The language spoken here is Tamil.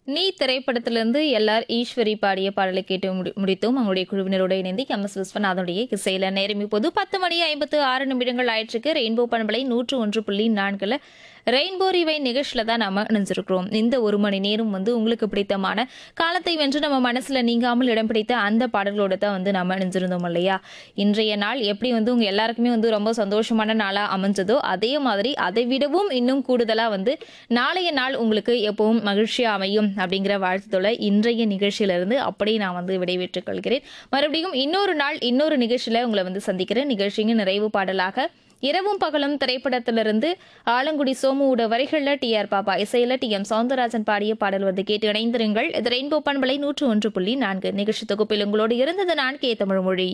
நீ திரைப்படத்திலிருந்து எல்லார் ஈஸ்வரி பாடிய பாடலை கேட்டு முடி முடித்தோம் அவங்களுடைய குழுவினரோடு இணைந்து எம் எஸ் விஸ்வநாதனுடைய இசையில நேரம் இப்போது பத்து மணி ஐம்பத்து ஆறு நிமிடங்கள் ஆயிற்றுக்கு ரெயின்போ பண்பலை நூற்று ஒன்று புள்ளி நான்குல ரெயின்போ ரிவை நிகழ்ச்சியில தான் நாம இணைஞ்சிருக்கிறோம் இந்த ஒரு மணி நேரம் வந்து உங்களுக்கு பிடித்தமான காலத்தை வென்று நம்ம மனசுல நீங்காமல் இடம் பிடித்த அந்த பாடல்களோட தான் வந்து நாம இணைஞ்சிருந்தோம் இல்லையா இன்றைய நாள் எப்படி வந்து உங்க எல்லாருக்குமே வந்து ரொம்ப சந்தோஷமான நாளா அமைஞ்சதோ அதே மாதிரி அதை விடவும் இன்னும் கூடுதலா வந்து நாளைய நாள் உங்களுக்கு எப்பவும் மகிழ்ச்சியா அமையும் அப்படிங்கிற வாழ்த்துத்தோட இன்றைய நிகழ்ச்சியிலிருந்து அப்படியே நான் வந்து விடைபெற்றுக் கொள்கிறேன் மறுபடியும் இன்னொரு நாள் இன்னொரு நிகழ்ச்சியில உங்களை வந்து சந்திக்கிறேன் நிகழ்ச்சியின் நிறைவு பாடலாக இரவும் பகலும் திரைப்படத்திலிருந்து ஆலங்குடி சோமுவோட வரிகளில் டி ஆர் பாப்பா இசையில டி எம் சவுந்தரராஜன் பாடிய பாடல் வந்து கேட்டு இணைந்திருங்கள் இது ரெயின்போ பண்பலை நூற்று ஒன்று புள்ளி நான்கு நிகழ்ச்சி தொகுப்பில் உங்களோடு இருந்தது நான் கே தமிழ் மொழி